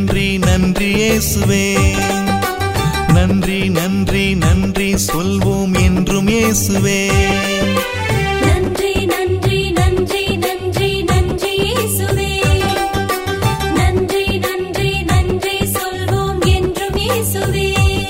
நன்றி நன்றி இயேசுவே நன்றி நன்றி நன்றி சொல்வோம் என்றும் இயேசுவே நன்றி நன்றி நன்றி நன்றி நன்றி இயேசுவே நன்றி நன்றி நன்றி சொல்வோம் என்றும் இயேசுவே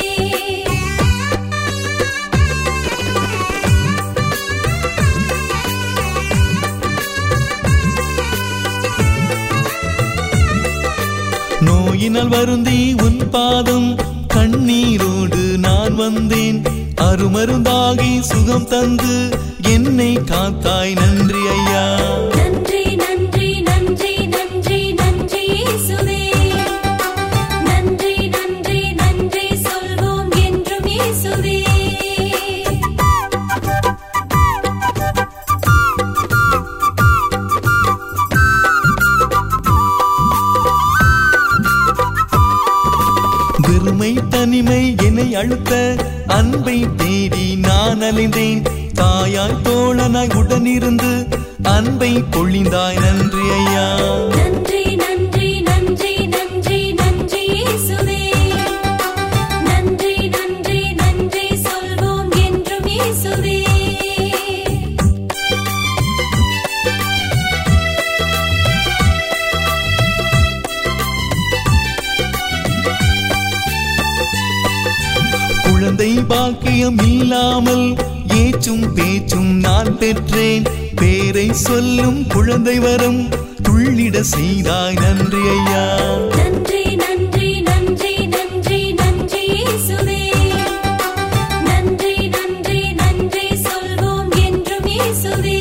நோயினால் வருந்தி உன் பாதம் கண்ணீரோடு நான் வந்தேன் அருமருந்தாகி சுகம் தந்து என்னை காத்தாய் நன்றி ஐயா நன்றி நன்றி நன்றி நன்றி நன்றி இயேசுவே நன்றி நன்றி நன்றி சொல்வோம் என்றும் இயேசுவே வெறுமை தனிமை என்னை அழுத்த அன்பை தேடி நான் அலைந்தேன் தாயாய் தோழனாய் உடனிருந்து அன்பை பொழிந்தாய் நன்றி ஐயா நன்றி நன்றி நன்றி நன்றி நன்றி இயேசுவே நன்றி நன்றி நன்றி சொல்வோம் என்றும் இயேசுவே குழந்தை பாக்கியம் இல்லாமல் ஏச்சும் பேச்சும் நான் பெற்றேன் பேரை சொல்லும் குழந்தை வரம் துள்ளிட செய்தாய் நன்றி ஐயா நன்றி நன்றி நன்றி நன்றி நன்றி இயேசுவே நன்றி நன்றி நன்றி சொல்வோம் என்றும் இயேசுவே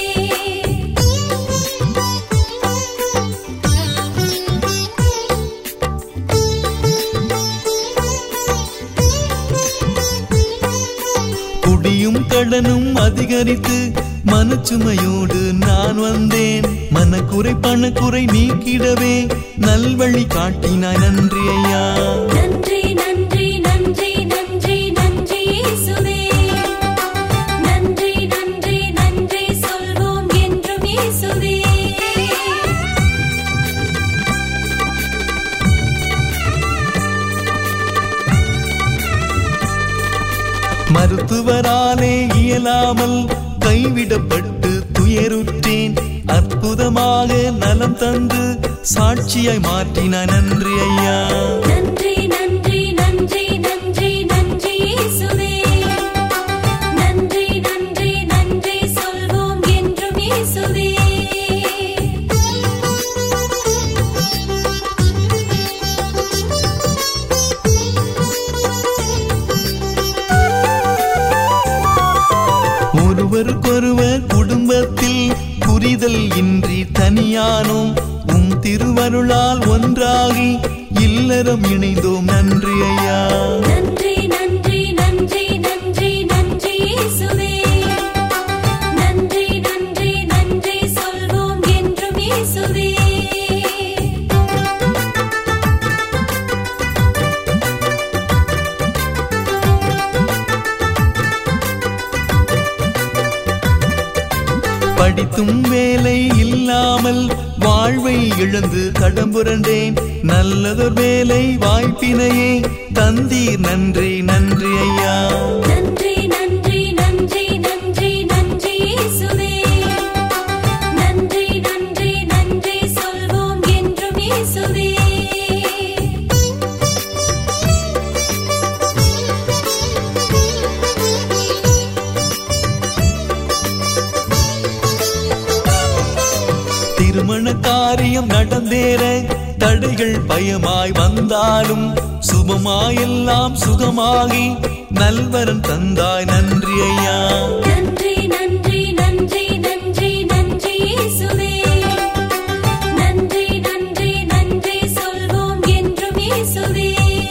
குடியும் கடனும் அதிகரித்து மனச்சுமையோடு நான் வந்தேன் மனக்குறை பணக்குறை நீக்கிடவே நல்வழி காட்டினாய் நன்றி ஐயா நன்றி நன்றி நன்றி நன்றி நன்றி இயேசுவே நன்றி நன்றி நன்றி சொல்வோம் என்றும் இயேசுவே மருத்துவராலே இயலாமல் கைவிடப்பட்டு துயருற்றேன் அற்புதமாக நலம் தந்து சாட்சியாய் மாற்றினாய் நன்றி ஐயா நன்றி நன்றி நன்றி நன்றி நன்றி இயேசுவே நன்றி நன்றி நன்றி சொல்வோம் என்றும் இயேசுவே ஒருவருக்கொருவர் குடும்பத்தில் புரிதல் இன்றி தனியானோம் உம் திருவருளால் ஒன்றாகி இல்லறம் இணைந்தோம் நன்றி ஐயா நன்றி நன்றி நன்றி நன்றி நன்றி இயேசுவே நன்றி நன்றி நன்றி சொல்வோம் என்றும் இயேசுவே படித்தும் வேலை இல்லாமல் வாழ்வை இழந்து தடம்புரண்டேன் நல்லதொரு வேலை வாய்ப்பினையே தந்தீர் நன்றி நன்றி ஐயா நன்றி நன்றி நன்றி நன்றி நன்றி இயேசுவே நன்றி நன்றி நன்றி சொல்வோம் என்றும் இயேசுவே திருமண காரியம் நடந்தேற தடைகள் பயமாய் வந்தாலும் சுபமாயெல்லாம் சுகமாகி நல்வரன் தந்தாய் நன்றி ஐயா நன்றி நன்றி நன்றி நன்றி நன்றி இயேசுவே நன்றி நன்றி நன்றி சொல்வோம் என்றும் இயேசுவே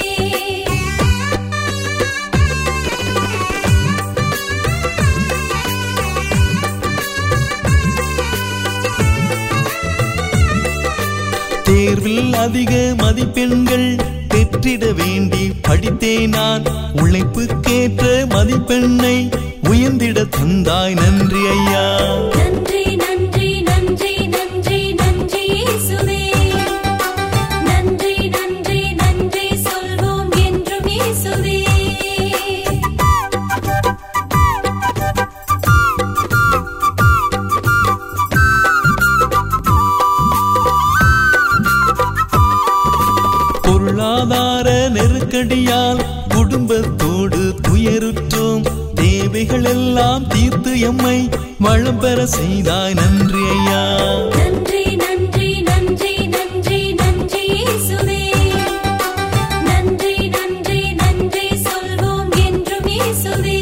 தேர்வில் அதிக மதிப்பெண்கள் பெற்றிட வேண்டி படித்தேன் நான் உழைப்புக்கேற்ற மதிப்பெண்ணை உயர்ந்திட தந்தாய் நன்றி ஐயா நன்றி நன்றி நன்றி நன்றி நன்றி இயேசுவே நன்றி நன்றி பொருளாதார நெருக்கடியால் குடும்பத்தோடு துயருற்றோம் தேவைகள் எல்லாம் தீர்த்து எம்மை வளம் பெற செய்தாய் நன்றி ஐயா நன்றி நன்றி நன்றி நன்றி நன்றி இயேசுவே நன்றி நன்றி நன்றி சொல்வோம் என்றும் இயேசுவே